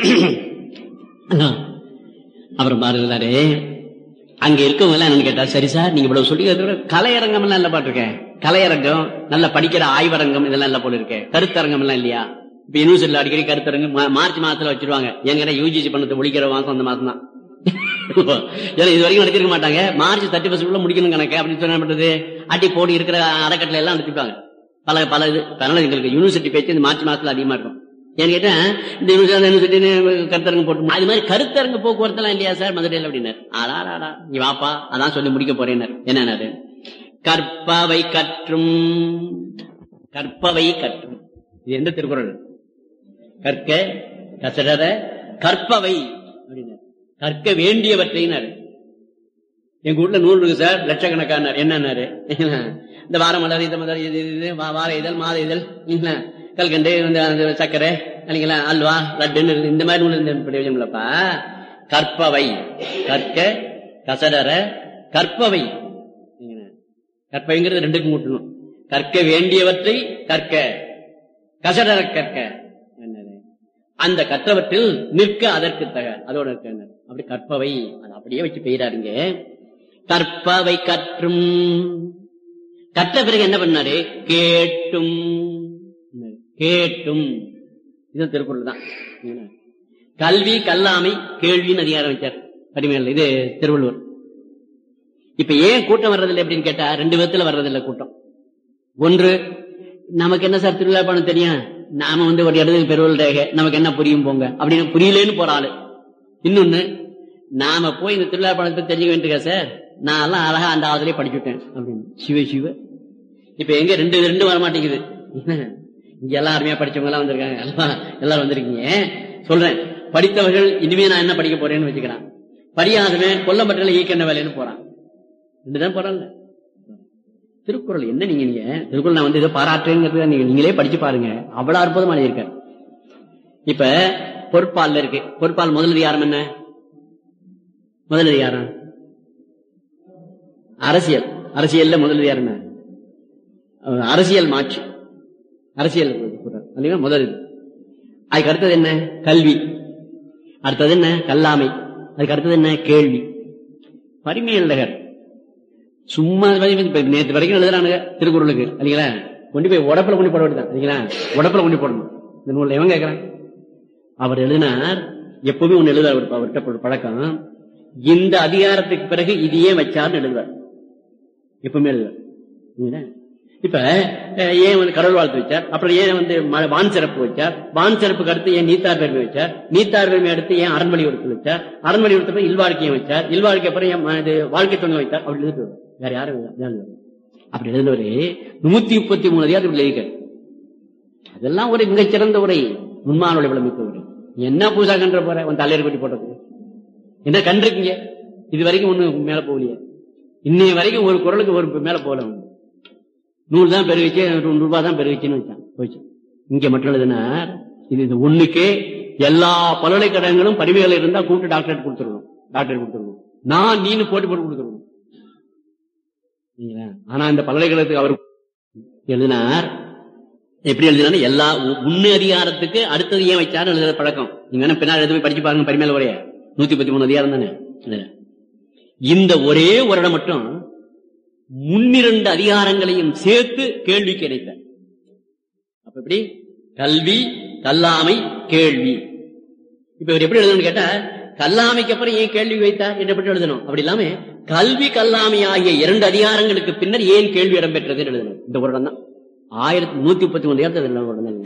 அப்புறம் பாருங்களாரே அங்க இருக்கவங்க எல்லாம் என்னன்னு கேட்டா சரி சார் நீங்க இவ்வளவு சொல்லி கலையரங்கம் எல்லாம் இல்ல பாட்டிருக்கேன் கலையரங்கம் நல்ல படிக்கிற ஆய்வரங்கம் இதெல்லாம் இல்ல போல இருக்கேன் கருத்தரங்கம் எல்லாம் இல்லையா இப்ப யூனிவர்சிட்டியில அடிக்கடி கருத்தரங்கம் மா- மார்ச் மாசத்துல வச்சிருவாங்க எங்க யூஜிசி பண்ணத்தை முடிக்கிற மாசம் அந்த மாசம் தான் ஏன்னா இது வரைக்கும் நடத்திருக்க மாட்டாங்க மார்ச் தேர்ட்டி ஃபர்ஸ்ட் முடிக்கணும் கணக்கு அப்படின்னு சொன்னா என்ன பண்றது அடி போடி இருக்கிற அறக்கட்டளை எல்லாம் நடத்திப்பாங்க பல பல இது அதனால எங்களுக்கு யூனிவர்சிட்டி பேச்சு இந்த மார்ச் மாசத்துல அதிகமா இருக்கும் ஏன்னு கேட்டா இந்த யூனிவர்சிட்டி அந்த யூனிவர்சிட்டி கருத்தரங்கு போட்டு அது மாதிரி கருத்தரங்கு போக்குவரத்து எல்லாம் இல்லையா சார் மதுரையில் அப்படின்னாரு ஆடா நீ வாப்பா அதான் சொல்லி முடிக்க போறேன்னாரு என்னன்னாரு கற்பவை கற்றும் கற்பவை கற்றும் இது எந்த திருக்குறள் கற்க கசடர கற்பவை அப்படின்னாரு கற்க வேண்டியவற்றைனாரு எங்க வீட்டுல நூல் இருக்கு சார் லட்சக்கணக்கானார் என்னன்னாரு இந்த வார மலர் இந்த மலர் இது இது வா- வார இதழ் மாத இதழ் இல்லைங்களா? கல்கண்டு இந்த அந்த சர்க்கரை இல்லைங்களா அல்வா லட்டுன்னு இருக்குது. இந்த மாதிரி நூல் இந்த பிரயோஜனம் இல்லப்பா கற்பவை கற்க கசடர கற்பவை சரிங்களா? கற்பவைங்கிறது ரெண்டுக்கும் கூட்டணும் கற்க வேண்டியவற்றை கற்க கசடர கற்க என்னது அந்த கற்றவற்றில் நிற்க அதற்கு தக அதோட இருக்க என்ன? அப்படி கற்பவை அது அப்படியே வச்சு பெய்யறாருங்க கற்பவை கற்றும் கற்ற பிறகு என்ன பண்ணாரு கேட்டும் கேட்டும் இது திருக்குறள் தான் சரிங்களா? கல்வி கல்லாமை கேள்வின்னு அதிகாரம் வச்சார் பரிமையில் இது திருவள்ளுவர் இப்ப ஏன் கூட்டம் வர்றதில்லை அப்படின்னு கேட்டா ரெண்டு விதத்துல வர்றதில்லை கூட்டம் ஒன்று நமக்கு என்ன சார் திருவிழா பணம் தெரியும் நாம வந்து ஒரு இடத்துக்கு பெருவல் ரேகை நமக்கு என்ன புரியும் போங்க அப்படின்னு புரியலேன்னு போற ஆளு இன்னொன்னு நாம போய் இந்த திருவிழா பணத்தை தெரிஞ்சுக்க வேண்டியிருக்கா சார் நான் எல்லாம் அழகா அந்த ஆவதிலே படிச்சுட்டேன் அப்படின்னு சிவ சிவ இப்ப எங்க ரெண்டு ரெண்டு வர மாட்டேங்குது இங்க எல்லாம் அருமையா படிச்சவங்க எல்லாம் வந்திருக்காங்க எல்லாம் எல்லாரும் வந்திருக்கீங்க சொல்றேன் படித்தவர்கள் இனிமே நான் என்ன படிக்க போறேன்னு வச்சுக்கிறான் படியாதவன் கொல்லப்பட்டல ஈக்க என்ன வேலைன்னு போறான் ரெண்டுதான் போறான்ல திருக்குறள் என்ன நீங்க நீங்க திருக்குறள் நான் வந்து இதை பாராட்டுங்கிறது நீங்க நீங்களே படிச்சு பாருங்க அவ்வளவு அற்புதமா எழுதியிருக்காரு இப்ப பொற்பால்ல இருக்கு பொற்பால் முதல் அதிகாரம் என்ன முதல் அதிகாரம் அரசியல் அரசியல்ல முதல் அதிகாரம் என்ன அஹ் அரசியல் மாட்சி அரசியல் கூறார். இல்லையா? முதல் இது அதுக்கு அடுத்தது என்ன கல்வி அடுத்தது என்ன கல்லாமை அதுக்கு அடுத்தது என்ன கேள்வி பரிமையழகர் சும்மா வரைக்கும் இப்ப நேத்து வரைக்கும் எழுதுறானுங்க திருக்குறளுக்கு இல்லைங்களா கொண்டு போய் உடப்புல கொண்டு போட வேண்டியதான் இல்லைங்களா உடப்புல கொண்டு போடணும் இந்த நூல்ல எவன் கேட்கறான் அவர் எழுதினார் எப்பவுமே ஒண்ணு எழுதுவார் அவருக்கு- அவர்கிட்ட ஒரு பழக்கம் இந்த அதிகாரத்துக்கு பிறகு இது ஏன் வச்சார்னு எழுதுவார் எப்பவுமே எழுதுவார் இல்லைங்களா? இப்ப அஹ், ஏன் வந்து கடவுள் வாழ்த்து வச்சார் அப்புறம் ஏன் வந்து ம- வான் சிறப்பு வச்சார் வான் சிறப்புக்கு அடுத்து ஏன் நீத்தார் பெருமை வச்சார் நீத்தார் பெருமை அடுத்து ஏன் அரண்மனை உறுப்பு வச்சார் அரண்மனை உறுப்பு இல்வாழ்க்கையை வச்சார் இல்வாழ்க்கை அப்புறம் ஏன் ம- இது வாழ்க்கை துணை வைத்தார் அப்படி எழுதிட்டு வருவார். வேற யாரும் எழுத- யாரும் எழுதல. அப்படி எழுதினவரு நூத்தி முப்பத்தி மூணு அதிகாரம் எழுதிக்க அதெல்லாம் ஒரு மிகச்சிறந்த உரை முன்மானுடைய விளம்பிக்க உரை நீ என்ன பூசா கன்ற போற உன் தலையர் கொட்டி போட்டது என்ன கண்டிருக்கீங்க இது வரைக்கும் ஒண்ணு மேல போகலையே இன்னைய வரைக்கும் ஒரு குரலுக்கு ஒரு மேல போகல அவன். நூறு தான் பெருகிச்சு நூறு ரூபாய் தான் பெருகிச்சுன்னு வச்சான் போச்சு இங்க மட்டும் எழுதினார் இது இது ஒண்ணுக்கே எல்லா பல்கலைக்கழகங்களும் பரிமைகள் இருந்தா கூப்பிட்டு டாக்டரேட் கொடுத்துருவோம் டாக்டரேட் கொடுத்துருவோம் நான் நீனு போட்டி போட்டு கொடுத்துருவோம் சரிங்களா? ஆனா இந்த பல்கலைக்கழகத்துக்கு அவர் எழுதினார் எப்படி எழுதினாரு எல்லா உ- உண்மை அதிகாரத்துக்கு அடுத்தது ஏன் வச்சாரு எழுதுற பழக்கம் நீங்க வேணா பின்னால் எழுதி போய் படிச்சு பாருங்க பரிமையில உரைய நூத்தி பத்தி மூணு அதிகாரம் தானே இதுல. இந்த ஒரே ஒரு இடம் மட்டும் முன்னிரண்டு அதிகாரங்களையும் சேர்த்து கேள்விக்கு இணைத்தார் அப்ப எப்படி கல்வி கல்லாமை கேள்வி இப்ப இவர் எப்படி எழுதணும்னு கேட்டா கல்லாமைக்கு அப்புறம் ஏன் கேள்வி வைத்தார் என்று எப்படி எழுதணும் அப்படி இல்லாம கல்வி கல்லாமை ஆகிய இரண்டு அதிகாரங்களுக்கு பின்னர் ஏன் கேள்வி இடம்பெற்றது எழுதணும் இந்த வருடம் தான் ஆயிரத்தி நூத்தி முப்பத்தி மூணு ஏற்றது வருடம் தான்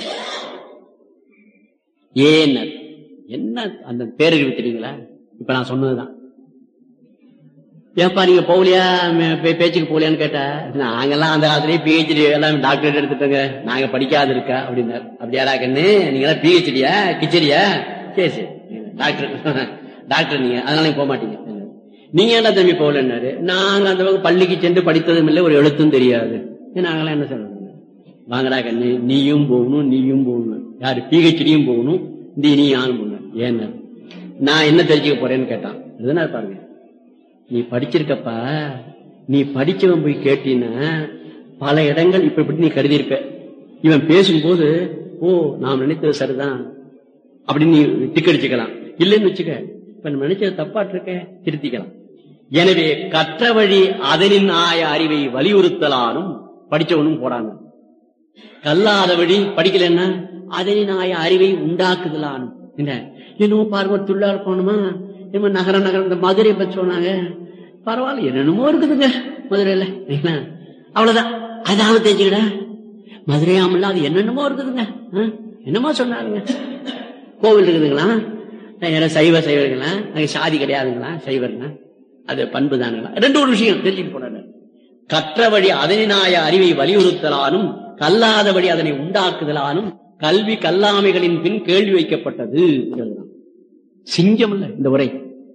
ஏன் என்ன அந்த பேரறிவு தெரியுங்களா இப்ப நான் சொன்னதுதான் ஏப்பா நீங்க போகலையா மே- பே- பேச்சுக்கு போகலையான்னு கேட்டா நாங்கெல்லாம் அந்த காலத்திலேயே பிஹெச்டி எல்லாம் டாக்டரேட் எடுத்துட்டோங்க நாங்க படிக்காது இருக்கா அப்படின்னாரு அப்படியாடா கண்ணு நீங்க எல்லாம் பிஹெச்டியா கிச்சடியா சரி சரி டாக்டர் டாக்டர் நீங்க அதனால நீங்க போக மாட்டீங்க நீங்க ஏன்டா தம்பி போகலன்னாரு நாங்க அந்த பக்கம் பள்ளிக்கு சென்று படித்ததும் இல்லை ஒரு எழுத்தும் தெரியாது நாங்களாம் என்ன சொல்றது வாங்கடா கண்ணு நீயும் போகணும் நீயும் போகணும் யாரு பிஹெச்டியும் போகணும் நீ நீ யாரும் போகணும் ஏன்னா நான் என்ன தெரிஞ்சுக்க போறேன்னு கேட்டான் இதுனா பாருங்க நீ படிச்சிருக்கப்பா நீ படிச்சவன் போய் கேட்டீன்னா பல இடங்கள் இப்ப இப்படி நீ கருதி இருப்ப இவன் பேசும்போது ஓ நாம் நினைத்தது சரிதான் அப்படின்னு நீ திக்கடிச்சுக்கலாம் இல்லைன்னு வச்சுக்க இப்ப நம்ம நினைச்சது தப்பாட்டு இருக்க திருத்திக்கலாம் எனவே கற்ற வழி அதனின் ஆய அறிவை வலியுறுத்தலானும் படிச்சவனும் போறாங்க கல்லாத வழி படிக்கலன்னா அதனின் ஆய அறிவை உண்டாக்குதலானும் என்ன என்னமோ பார்வத் துள்ளார் போனோமா என்னமோ நகர நகரம் இந்த மதுரை பத்தி சொன்னாங்க பரவாயில்ல என்னென்னமோ இருக்குதுங்க மதுரையில என்ன? அவ்வளவுதான் அதாவது தெரிஞ்சுக்கடா மதுரையாமல்ல அது என்னென்னமோ இருக்குதுங்க ஆ? என்னமோ சொன்னாருங்க கோவில் இருக்குதுங்களா யாரோ சைவ சைவர்களா அங்க சாதி கிடையாதுங்களா சைவர்னா அது பண்பு தானுங்களா ரெண்டு ஒரு விஷயம் தெரிஞ்சுட்டு போனாரு கற்ற வழி அதனினாய அறிவை வலியுறுத்தலானும் கல்லாத வழி அதனை உண்டாக்குதலானும் கல்வி கல்லாமைகளின் பின் கேள்வி வைக்கப்பட்டது எழுதலாம். சிங்கம் இல்ல இந்த உரை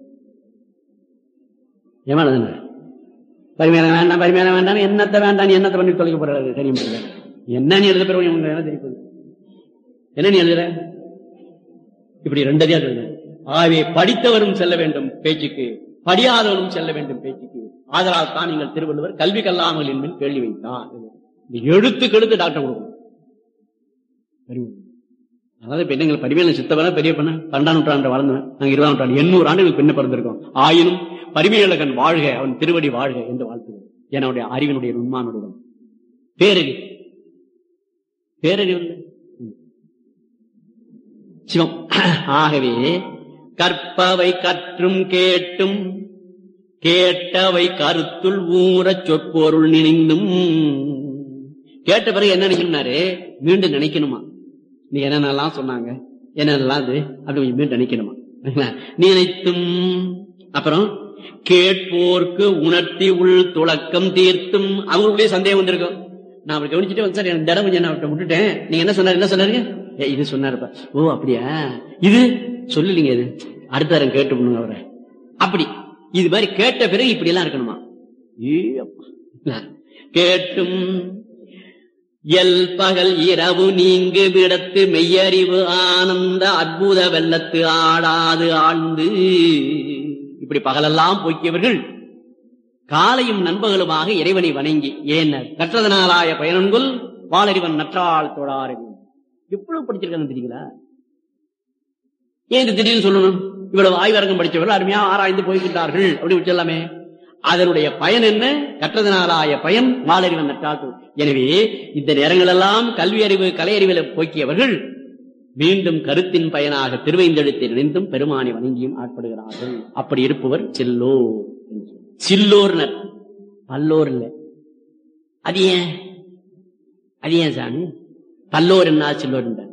ஏமானது பரிமையான வேண்டாம் பரிமையான வேண்டாம் என்னத்தை வேண்டாம் என்னத்தை பண்ணி தொலைக்க போறாரு தெரியும் என்ன நீ எழுத பிறகு உங்களுக்கு என்ன தெரியும் என்ன நீ எழுதுற இப்படி ரெண்டு அதிகாரம் எழுதுற ஆகவே படித்தவரும் செல்ல வேண்டும் பேச்சுக்கு படியாதவரும் செல்ல வேண்டும் பேச்சுக்கு ஆதலால் தான் நீங்கள் திருவள்ளுவர் கல்வி கல்லாமல் என்பின் கேள்வி வைத்தார் இந்த எழுத்துக்கு எழுத்து டாக்டர் கொடுக்கணும் அறிவு. அதாவது இப்ப என்னங்க பரிமையில சித்தவன பெரிய பண்ண பன்னெண்டாம் நூற்றாண்டு வளர்ந்தவன் நாங்க இருபதாம் நூற்றாண்டு எண்ணூறு ஆண்டுகள் பின்ன பிறந்திருக்கோம் ஆயினும் பரிமையழகன் வாழ்க அவன் திருவடி வாழ்க என்று வாழ்த்துகிறேன் என்னுடைய அறிவினுடைய நுண்மானுடன் பேரறிவு பேரறிவு இல்லை. ம். சிவம் ஆகவே கற்பவை கற்றும் கேட்டும் கேட்டவை கருத்துள் ஊறச் சொற்பொருள் நினைந்தும் கேட்ட பிறகு என்ன நினைக்கணும்னாரு மீண்டும் நினைக்கணுமா நீ என்னென்னலாம் சொன்னாங்க என்னென்னலாம் அது அப்படி கொஞ்சம் மீண்டும் நினைக்கணுமா நினைத்தும் அப்புறம் கேட்போர்க்கு உணர்த்தி உள் துளக்கம் தீர்த்தும் அவங்களுடைய சந்தேகம் வந்திருக்கும் நான் அப்படி கவனிச்சுட்டு வந்து சார் எனக்கு தடவை கொஞ்சம் நான் அவர்ட்ட விட்டுட்டேன் நீங்க என்ன சொன்னாரு என்ன சொன்னாருங்க ஏ இது சொன்னாருப்பா ஓ அப்படியா இது சொல்லலீங்க இது அடுத்த தரம் கேட்டு பண்ணுங்க அவரை அப்படி இது மாதிரி கேட்ட பிறகு இப்படி எல்லாம் இருக்கணுமா ஏ அப்பா. கேட்டும் எல் பகல் இரவு நீங்கு விடத்து மெய்யறிவு ஆனந்த அற்புத வெள்ளத்து ஆடாது ஆழ்ந்து இப்படி பகலெல்லாம் போக்கியவர்கள் காலையும் நண்பகலுமாக இறைவனை வணங்கி ஏன் கற்றதனாலாய பயனன்குள் வாளறிவன் நற்றாள் தொழாரிவன் எவ்வளவு படிச்சிருக்காங்க தெரியுங்களா ஏன் இது திடீர்னு சொல்லணும் இவ்வளவு ஆய்வரங்கம் படிச்சவர்கள் அருமையா ஆராய்ந்து போய்கின்றார்கள் அப்படின்னு சொல்லாமே அதனுடைய பயன் என்ன கற்றதனாலாய பயன் வாளறிவன் நற்றாள் தொழ். எனவே இந்த நேரங்களெல்லாம் கல்வி அறிவு கலை அறிவில போக்கியவர்கள் மீண்டும் கருத்தின் பயனாக திருவைந்தெழுத்தை நினைந்தும் பெருமானை வணங்கியும் ஆட்படுகிறார்கள் அப்படி இருப்பவர் செல்லோ சில்லோர்னர் பல்லோர் இல்ல அது ஏன் அது ஏன் சாமி பல்லோர் என்ன சில்லோர் என்றார்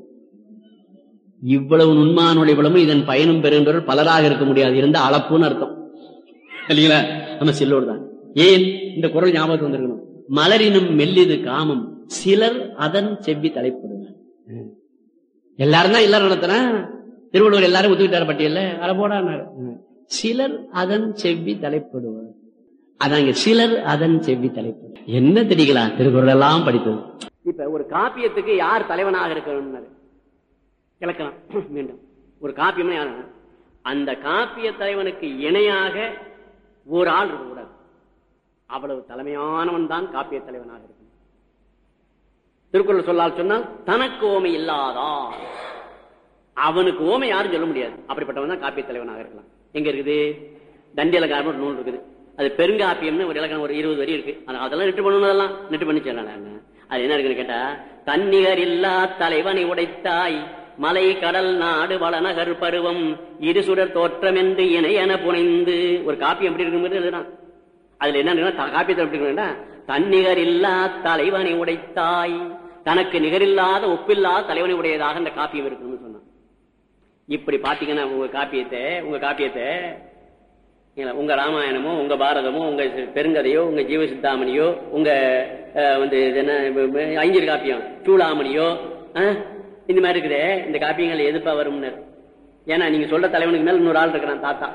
இவ்வளவு நுண்மானுடைய இவ்வளவு இதன் பயனும் பெறுகின்றவர் பலராக இருக்க முடியாது இருந்த அளப்புன்னு அர்த்தம் இல்லைங்களா நம்ம சில்லோர் தான் ஏன் இந்த குரல் ஞாபகத்துக்கு வந்திருக்கணும் மலரினும் மெல்லிது காமம் சிலர் அதன் செவ்வி தலைப்படுவார் எல்லாரும் தான் எல்லாரும் நடத்தினா திருவள்ளுவர் எல்லாரும் ஒத்துக்கிட்டார் பட்டியல்ல அட போடான்னாரு சிலர் அதன் செவ்வி தலைப்படுவார் அதாங்க சிலர் அதன் செவ்வி தலைப்படுவார் என்ன தெரியுங்களா திருக்குறள் எல்லாம் படித்தது இப்ப ஒரு காப்பியத்துக்கு யார் தலைவனாக இருக்கணும்னாரு இலக்கணம் மீண்டும் ஒரு காப்பியம் யாரு அந்த காப்பிய தலைவனுக்கு இணையாக ஒரு ஆள் இருக்கக்கூடாது அவ்வளவு தலைமையானவன் தான் காப்பிய தலைவனாக இருக்கணும் திருக்குறள் சொல்லால் சொன்னால் தனக்கு ஓமை இல்லாதான் அவனுக்கு ஓமை யாரும் சொல்ல முடியாது அப்படிப்பட்டவன் தான் காப்பிய தலைவனாக இருக்கலாம் எங்க இருக்குது தண்டியலகாரம் ஒரு நூல் இருக்குது அது பெருங்காப்பியம்னு ஒரு இலக்கணம் ஒரு இருபது வரி இருக்கு ஆனா அதெல்லாம் நெட்டு பண்ணணும் அதெல்லாம் நெட்டு பண்ணி சொல்லலாம் அது என்ன இருக்குன்னு கேட்டா தன்னிகர் இல்லா தலைவனை உடைத்தாய் மலை கடல் நாடு வளநகர் பருவம் இருசுடர் தோற்றமென்று இணையென புனைந்து ஒரு காப்பி எப்படி இருக்குங்கிறது எழுதுறான் அதுல என்ன காப்பியத்தில் எப்படி இருக்குன்னா தன்னிகர் இல்லா தலைவனை உடைத்தாய் தனக்கு நிகரில்லாத ஒப்பில்லாத தலைவனை உடையதாக இந்த காப்பியம் இருக்குன்னு சொன்னான் இப்படி பாத்தீங்கன்னா உங்க காப்பியத்தை உங்க காப்பியத்தை இல்ல, உங்க ராமாயணமோ உங்க பாரதமோ உங்க பெருங்கதையோ உங்க ஜீவ சித்தாமணியோ உங்க அஹ், வந்து இது என்ன ப- ப- ஐஞ்சல் காப்பியம் சூளாமணியோ அஹ், இந்த மாதிரி இருக்குதே இந்த காப்பியங்கள் எதுப்பா வரும்னு ஏன்னா நீங்க சொல்ற தலைவனுக்கு மேல இன்னொரு ஆள் இருக்கிறான் தாத்தா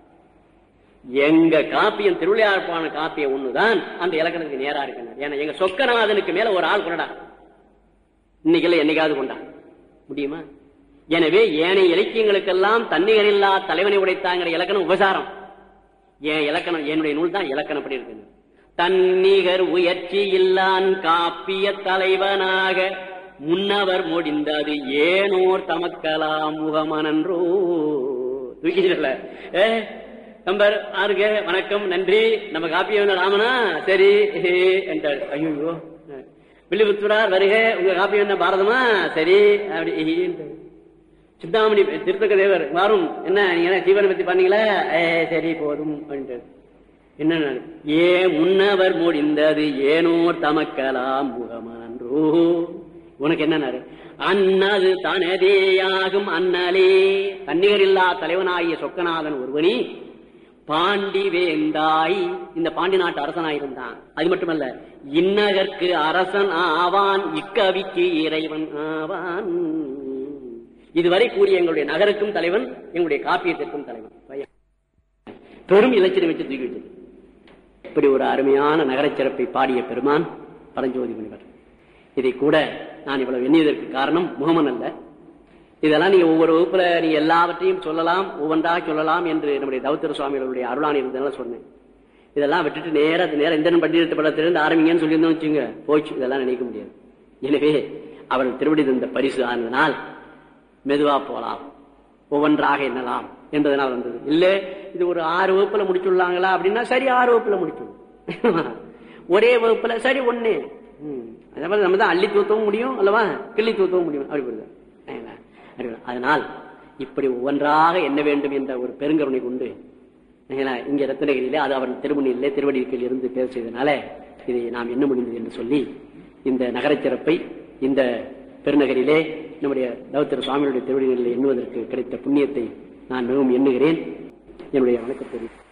எங்க காப்பியம் திருவிளையாழ்ப்பான காப்பியம் ஒண்ணுதான் அந்த இலக்கணத்துக்கு நேரா இருக்கு ஏன்னா எங்க சொக்கநாதனுக்கு மேல ஒரு ஆள் கொண்டா இன்னைக்கு இல்ல என்னைக்காவது கொண்டா முடியுமா எனவே ஏனைய இலக்கியங்களுக்கெல்லாம் தன்னிகரில்லா தலைவனை உடைத்தாங்கிற இலக்கணம் உபசாரம் என் இலக்கணம் என்னுடைய நூல் தான் இலக்கணம் அப்படி இருக்கு தன்னிகர் உயர்ச்சி இல்லான் காப்பிய தலைவனாக முன்னவர் முடிந்தது ஏனோர் தமக்கலாம் முகமனன்றோ தூக்கிடல ஏ நம்பர் ஆறுக வணக்கம் நன்றி நம்ம காப்பியம் ராமனா சரி என்றார் ஐயோ வில்லிபுத்தூரார் வருக உங்க காப்பியம் என்ன பாரதமா சரி அப்படி என்றார். சிந்தாமணி திருத்தக்க தேவர் வாரும் என்ன நீங்க என்ன ஜீவனை பத்தி பண்ணீங்களா ஏ சரி போதும் அப்படின்ட்டு என்ன நடக்குது? ஏ முன்னவர் முடிந்தது ஏனோர் தமக்கலாம் முகமன்றோ உனக்கு என்ன நாரு அன்னது தனதேயாகும் அண்ணலே தன்னிகரில்லா தலைவனாகிய சொக்கநாதன் ஒருவனி பாண்டி வேந்தாய் இந்த பாண்டி நாட்டு அரசனாயிருந்தான் அது மட்டுமல்ல இன்னகற்கு அரசன் ஆவான் இக்கவிக்கு இறைவன் ஆவான் இதுவரை கூறிய எங்களுடைய நகருக்கும் தலைவன் எங்களுடைய காப்பியத்திற்கும் தலைவன் பையன். பெரும் இலச்சினை வச்சு தூக்கி வச்சது இப்படி ஒரு அருமையான நகரச் சிறப்பை பாடிய பெருமான் பரஞ்சோதி முனிவர் இதை கூட நான் இவ்வளவு எண்ணியதற்கு காரணம் முகமன் அல்ல இதெல்லாம் நீங்க ஒவ்வொரு வகுப்புல நீ எல்லாவற்றையும் சொல்லலாம் ஒவ்வொன்றாக சொல்லலாம் என்று நம்முடைய தௌத்திர சுவாமிகளுடைய அருளாணி இருந்ததுனால சொன்னேன் இதெல்லாம் விட்டுட்டு நேரா நேரம் இந்த பண்டிகை படத்திலிருந்து ஆரம்பிங்கன்னு சொல்லியிருந்தோம் வச்சுங்க போச்சு இதெல்லாம் நினைக்க முடியாது எனவே அவர்கள் திருவடி தந்த பரிசு ஆனதனால் மெதுவா போலாம் ஒவ்வொன்றாக எண்ணலாம் என்பதனால் வந்தது இல்ல இது ஒரு ஆறு வகுப்புல முடிச்சுள்ளாங்களா அப்படின்னா சரி ஆறு வகுப்புல முடிச்சுள்ளோம் ஒரே வகுப்புல சரி ஒண்ணு ம். அதே மாதிரி நம்ம தான் அள்ளி தூத்தவும் முடியும் அல்லவா கிள்ளி தூத்தவும் முடியும் அப்படி புரியுது. சரிங்களா? அறிவு. அதனால் இப்படி ஒவ்வொன்றாக எண்ண வேண்டும் என்ற ஒரு பெருங்கருணை கொண்டு சரிங்களா? இங்க ரத்னகிரியிலே அது அவன் திருமணியிலே திருவடியில் இருந்து பேர் செய்தனால இதை நாம் எண்ண முடிந்தது என்று சொல்லி இந்த நகரச் சிறப்பை இந்த பெருநகரிலே நம்முடைய தௌத்திர சுவாமியுடைய திருவடிகளில் எண்ணுவதற்கு கிடைத்த புண்ணியத்தை நான் மிகவும் எண்ணுகிறேன் என்னுடைய வணக்கத்தை